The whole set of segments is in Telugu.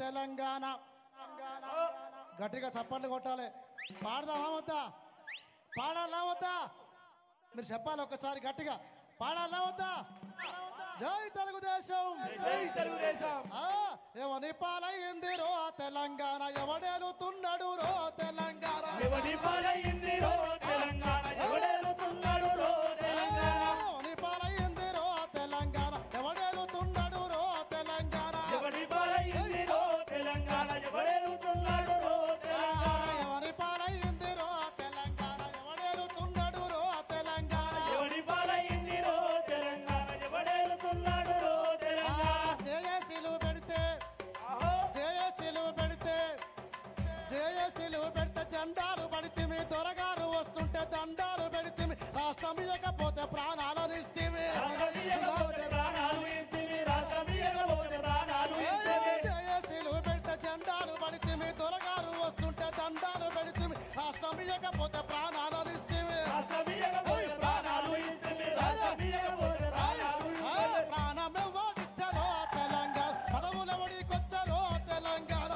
తెలంగాణ గట్టిగా చప్పట్లు కొట్టాలి పాడదామా వద్దా పాడాలా వద్దా మీరు చెప్పాలి ఒకసారి గట్టిగా పాడాలా వద్దా జై తెలుగుదేశం జై తెలుగుదేశం ఆ, ఎవని పాలయ్యింది రో తెలంగాణ ఎవడేలుతున్నాడు రో తెలంగాణ ఎవడి పాలయ్యింది రో తెలంగాణ ఎవడేలుతున్నాడు రో తెలంగాణ ఎవని పాలయ్యింది రో తెలంగాణ ఎవడేలుతున్నాడు రో తెలంగాణ ఎవడి పాలయ్యింది రో తెలంగాణ ఎవడేలుతున్నాడు రో తెలంగాణ ఎవని పాలయ్యింది రో తెలంగాణ ఎవడేలుతున్నాడు రో తెలంగాణ ఎవడి పాలయ్యింది రో తెలంగాణ ఎవడేలుతున్నాడు రో తెలంగాణ జేఏసీలు పెడితే ఆహో జేఏసీలు పెడితే జేఏసీలు పెడితే జెండాలు పడితే మీ దొరగారు వస్తుంటే దండాలు పెడితే రాష్ట్రం ఇవ్వకపోతే ప్రాణాలను ఇస్తే రాష్ట్రమీయకపోతే ప్రాణాలు ఇస్తివి రాష్ట్రమీయకపోతే ప్రాణాలు ఇస్తివి జేఏసీలు పెడితే జెండాలు పడితే మీ దొరగారు వస్తుంటే దండాలు పెడితే రాష్ట్రం ఇవ్వకపోతే ప్రాణాలను ఇస్తే రాష్ట్రమీయకపోతే ప్రాణాలు ఇస్తివి రాష్ట్రమీయకపోతే ప్రాణాలు ఇస్తివి ప్రాణమే ఓడించరో తెలంగాణ పదవులెవడికొచ్చరో తెలంగాణ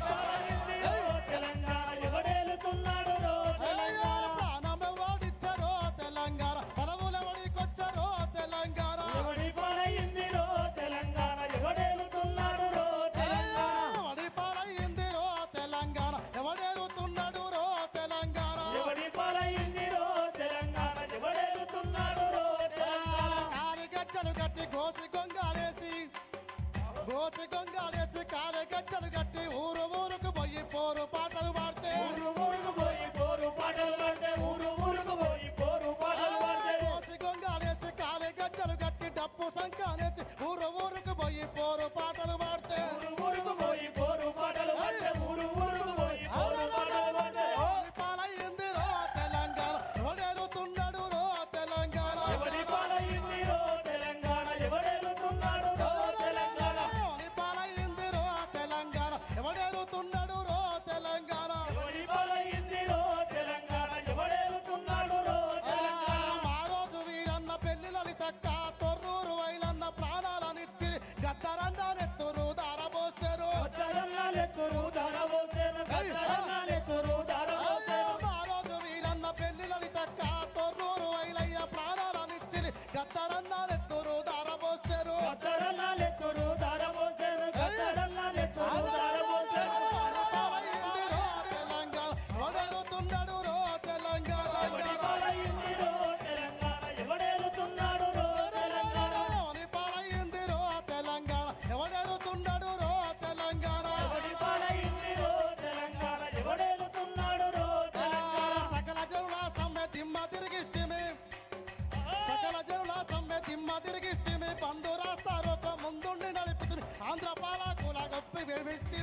తెలంగాణ ఎవడేలుతున్నాడు రో తెలంగాణ ప్రాణమే ఓడించరో తెలంగాణ పదవులెవడికొచ్చరో తెలంగాణ ఎవడి పాలయ్యింది రో తెలంగాణ ఎవడేలుతున్నాడు రో తెలంగాణ వడిపాలయ్యింది రో తెలంగాణ ఎవడేరుతున్నాడు రో తెలంగాణ ఎవడి పాలయ్యింది రో తెలంగాణ ఎవడేలుతున్నాడు రో తెలంగాణ కాలిగచ్చలు కట్టి గోసి గొంగాడేసి గోసి గొంగాడేసి కాలిగచ్చలు కట్టి ఊరు ఊరుకు పోయి పోరు పాటలు పాడితే ఊరు ఊరుకు పోయి పోరు పాటలు పాడితే ఊరు ఊరుకు పోయి పోరు పాటలు పాడితే గోసి గొంగాడేసి కాలిగచ్చలు కట్టి డప్పు సంకానేసి ఊరు ఊరుకు పోయి పోరు పాటలు పాడితే ఊరు ఊరుకు పోయి పోరు పాటలు పాడితే ఊరు ఊరుకు పోయి పోరు పాటలు పాడితే పాలయ్యింది రో తెలంగాణ ఎవడేరుతున్నాడు రో తెలంగాణ ఎవడి పాలయ్యింది రో తెలంగాణ ఎవడేలుతున్నాడు రో తెలంగాణ పాలయ్యింది రో తెలంగాణ ఎవడేరుతున్నాడు రో తెలంగాణ ఎవడి పాలయ్యింది రో తెలంగాణ ఎవడేలుతున్నాడు రో తెలంగాణ ఆ రోజు వీరన్న పెళ్లి లలితక్క తొర్రూరు వైలన్న ప్రాణాలనిచ్చి గద్దరందానెత్తురు దారబోస్తారు గద్దరన్నాలెత్తురు ధరబోసేను గద్దరన్నాలెత్తురు ధరబోసేను ఆ రోజు వీరన్న పెళ్లి లలితక్క తొర్రూరు వైలయ్య ప్రాణాలనిచ్చి గద్దరందానెత్తురు దారబోస్తారు గద్దరన్నాలెత్తురు ధరబోసేను గద్దరన్నాలెత్తురు ధరబోసేను పాలయ్యింది రో తెలంగాణ ఎవడేరుతున్నాడు రో తెలంగాణ ఎవడి పాలయ్యింది రో తెలంగాణ ఎవడేలుతున్నాడు రో తెలంగాణ ఎవడి పాలయ్యింది రో తెలంగాణ ఎవడేరుతున్నాడు రో తెలంగాణ ఎవడి పాలయ్యింది రో తెలంగాణ ఎవడేలుతున్నాడు రో తెలంగాణ సకల జనుల సమ్మె దిమ్మ తిరిగిస్తే సకల జనుల సమ్మె దిమ్మ తిరిగిస్తే బంధు రాస్తారు ఒక ముందుండి నడుపుతుంది ఆంధ్ర పాలకుల గొప్పి వేమిస్తే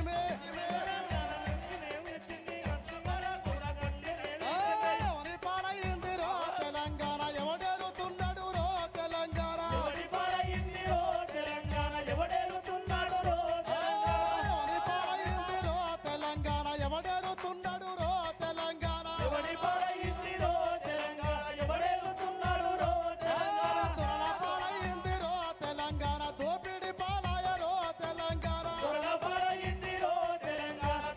ఎవరి పాలయ్యింది రో తెలంగాణ ఎవడేరుతున్నాడు రో తెలంగాణ ఎవడి పాలయ్యింది రో తెలంగాణ ఎవడేలుతున్నాడు రో తెలంగాణ ఎవరి పాలయ్యింది రో తెలంగాణ ఎవడేరుతున్నాడు రో తెలంగాణ ఎవడి పాలయ్యింది రో తెలంగాణ ఎవడేలుతున్నాడు రో తెలంగాణ దొరల పాలయ్యింది రో తెలంగాణ దోపిడి పాలాయ రో తెలంగాణ దొరల పాలయ్యింది రో తెలంగాణ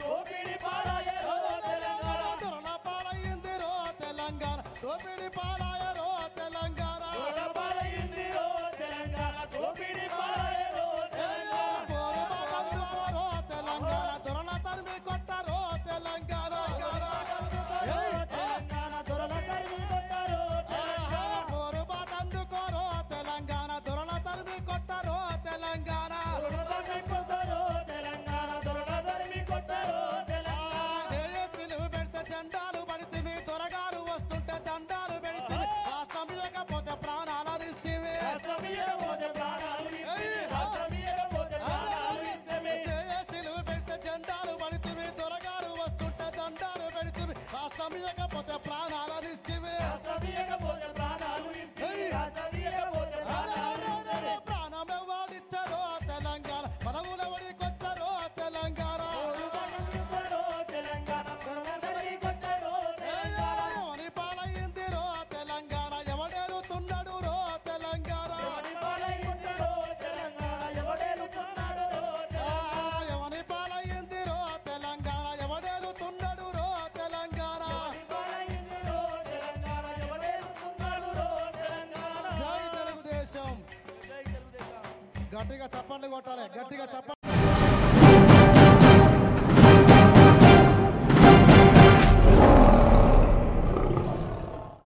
గట్టిగా చప్పట్లు కొట్టాలి గట్టిగా చప్పట్లు